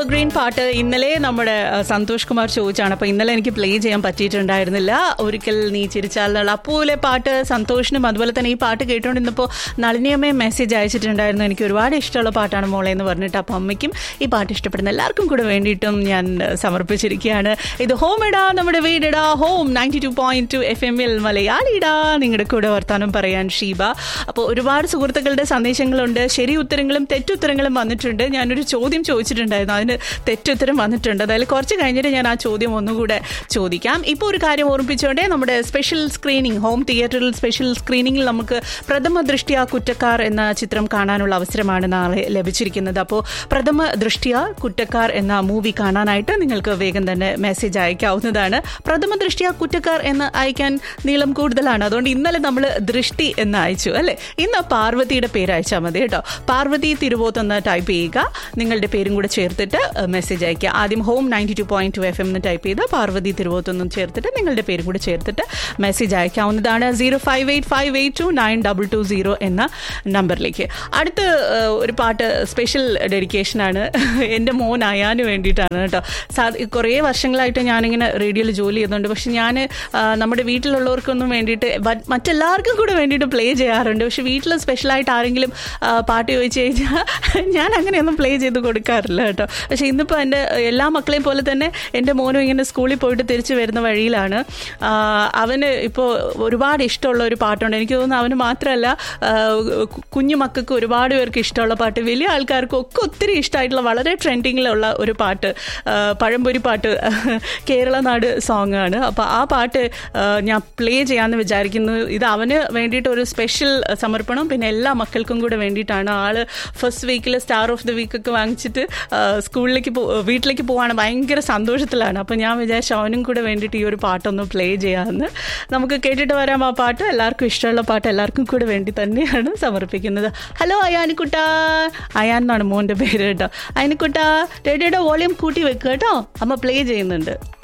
evergreen പാട്ട് ഇന്നലെ നമ്മുടെ ആ, സന്തോഷ് കുമാർ ചോദിച്ചാണ് അപ്പൊ ഇന്നലെ എനിക്ക് പ്ലേ ചെയ്യാൻ പറ്റിയിട്ടുണ്ടായിരുന്നില്ല ഒരിക്കൽ നീ ചിരിച്ചാൽ എന്നുള്ള അപ്പൂലെ പാട്ട് സന്തോഷിനും അതുപോലെ തന്നെ ഈ പാട്ട് കേട്ടുകൊണ്ടിരുന്നപ്പോൾ നളിനിയമ്മയും മെസ്സേജ് അയച്ചിട്ടുണ്ടായിരുന്നു എനിക്ക് ഒരുപാട് ഇഷ്ടമുള്ള പാട്ടാണ് മോളെ എന്ന് പറഞ്ഞിട്ട് അപ്പം അമ്മയ്ക്കും ഈ പാട്ട് ഇഷ്ടപ്പെടുന്ന എല്ലാവർക്കും കൂടെ വേണ്ടിയിട്ടും ഞാൻ ആ, സമർപ്പിച്ചിരിക്കുകയാണ് ഇത് ഹോം ഇടാ നമ്മുടെ വീടിടാ home ninety two point two F എമ്മിൽ മലയാളിടാ നിങ്ങളുടെ കൂടെ വർത്താനം പറയാൻ ഷീബ അപ്പോൾ ഒരുപാട് സുഹൃത്തുക്കളുടെ സന്ദേശങ്ങളുണ്ട് ശരി ഉത്തരങ്ങളും തെറ്റുത്തരങ്ങളും വന്നിട്ടുണ്ട് ഞാനൊരു ചോദ്യം ചോദിച്ചിട്ടുണ്ടായിരുന്നു അതിന് തെറ്റുത്തരം വന്നിട്ടുണ്ട് അതായത് കുറച്ച് കഴിഞ്ഞിട്ട് ഞാൻ ആ ചോദ്യം ഒന്നുകൂടെ ചോദിക്കാം ഇപ്പോൾ ഒരു കാര്യം ഓർമ്മിപ്പിച്ചുകൊണ്ടേ നമ്മുടെ സ്പെഷ്യൽ സ്ക്രീനിങ് ഹോം തിയേറ്ററിൽ സ്പെഷ്യൽ സ്ക്രീനിങ്ങിൽ നമുക്ക് പ്രഥമ ദൃഷ്ടിയ കുറ്റക്കാർ എന്ന ചിത്രം കാണാനുള്ള അവസരമാണ് നാളെ ലഭിച്ചിരിക്കുന്നത് അപ്പോൾ പ്രഥമ ദൃഷ്ടിയ കുറ്റക്കാർ എന്ന മൂവി കാണാനായിട്ട് നിങ്ങൾക്ക് വേഗം തന്നെ മെസ്സേജ് അയക്കാവുന്നതാണ് പ്രഥമ ദൃഷ്ടിയ കുറ്റക്കാർ എന്ന് അയക്കാൻ നീളം കൂടുതലാണ് അതുകൊണ്ട് ഇന്നലെ നമ്മൾ ദൃഷ്ടി എന്ന് അയച്ചു അല്ലേ ഇന്ന് പാർവതിയുടെ പേര് അയച്ചാൽ മതി കേട്ടോ പാർവതി തിരുവോത്ത് എന്ന് ടൈപ്പ് ചെയ്യുക നിങ്ങളുടെ പേരും കൂടെ ചേർത്തിട്ട് മെസ്സേജ് അയക്കുക ആദ്യം home ninety two point two F M എന്ന് ടൈപ്പ് ചെയ്ത് പാർവതി തിരുവോത്തൊന്നും ചേർത്തിട്ട് നിങ്ങളുടെ പേരും കൂടെ ചേർത്തിട്ട് മെസ്സേജ് അയക്കാവുന്നതാണ് zero five eight five eight two nine double two zero എന്ന നമ്പറിലേക്ക് അടുത്ത് ഏഹ്, ഒരു പാട്ട് സ്പെഷ്യൽ ഡെഡിക്കേഷനാണ് എൻ്റെ മോൻ അയാന് വേണ്ടിയിട്ടാണ് കേട്ടോ സാ കുറേ വർഷങ്ങളായിട്ട് ഞാനിങ്ങനെ റേഡിയോയിൽ ജോലി ചെയ്യുന്നുണ്ട് പക്ഷെ ഞാൻ നമ്മുടെ വീട്ടിലുള്ളവർക്കൊന്നും വേണ്ടിയിട്ട് ബ- മറ്റെല്ലാവർക്കും കൂടെ വേണ്ടിയിട്ട് പ്ലേ ചെയ്യാറുണ്ട് പക്ഷെ വീട്ടിൽ സ്പെഷ്യലായിട്ട് ആരെങ്കിലും ആ, പാട്ട് ചോദിച്ചു കഴിഞ്ഞാൽ ഞാൻ അങ്ങനെയൊന്നും പ്ലേ ചെയ്ത് കൊടുക്കാറില്ല കേട്ടോ പക്ഷെ ഇന്നിപ്പോൾ എൻ്റെ എല്ലാ മക്കളെയും പോലെ തന്നെ എൻ്റെ മോനും ഇങ്ങനെ സ്കൂളിൽ പോയിട്ട് തിരിച്ചു വരുന്ന വഴിയിലാണ് ആ, അവന് ഇപ്പോൾ ഒരുപാട് ഇഷ്ടമുള്ള ഒരു പാട്ടുണ്ട് എനിക്ക് തോന്നുന്നു അവന് മാത്രമല്ല ആ, കു- കുഞ്ഞു മക്കൾക്ക് ഒരുപാട് പേർക്ക് ഇഷ്ടമുള്ള പാട്ട് വലിയ ആൾക്കാർക്കും ഒക്കെ ഒത്തിരി ഇഷ്ടമായിട്ടുള്ള വളരെ ട്രെൻഡിങ്ങിലുള്ള ഒരു പാട്ട് ആ, പഴംപൊരി പാട്ട് കേരളനാട് സോങ് ആണ് അപ്പോൾ ആ പാട്ട് ആ, ഞാൻ പ്ലേ ചെയ്യാമെന്ന് വിചാരിക്കുന്നു ഇത് അവന് വേണ്ടിയിട്ട് ഒരു സ്പെഷ്യൽ സമർപ്പണം പിന്നെ എല്ലാ മക്കൾക്കും കൂടെ വേണ്ടിയിട്ടാണ് ആള് ഫസ്റ്റ് വീക്കിൽ സ്റ്റാർ ഓഫ് ദ വീക്ക് ഒക്കെ വാങ്ങിച്ചിട്ട് ആ, സ്കൂളിലേക്ക് പോ വീട്ടിലേക്ക് പോവാണ് ഭയങ്കര സന്തോഷത്തിലാണ് അപ്പോൾ ഞാൻ വിചാരിച്ചു അവനും കൂടെ വേണ്ടിയിട്ട് ഈ ഒരു പാട്ടൊന്ന് പ്ലേ ചെയ്യാമെന്ന് നമുക്ക് കേട്ടിട്ട് വരാം ആ പാട്ട് എല്ലാവർക്കും ഇഷ്ടമുള്ള പാട്ട് എല്ലാവർക്കും കൂടെ വേണ്ടി തന്നെയാണ് സമർപ്പിക്കുന്നത് ഹലോ അയാനിക്കുട്ട അയാൻ എന്നാണ് മോൻ്റെ പേര് കേട്ടോ അയനിക്കുട്ട റേഡിയോയുടെ വോളിയം കൂട്ടി വെക്കുക കേട്ടോ അമ്മ പ്ലേ ചെയ്യുന്നുണ്ട്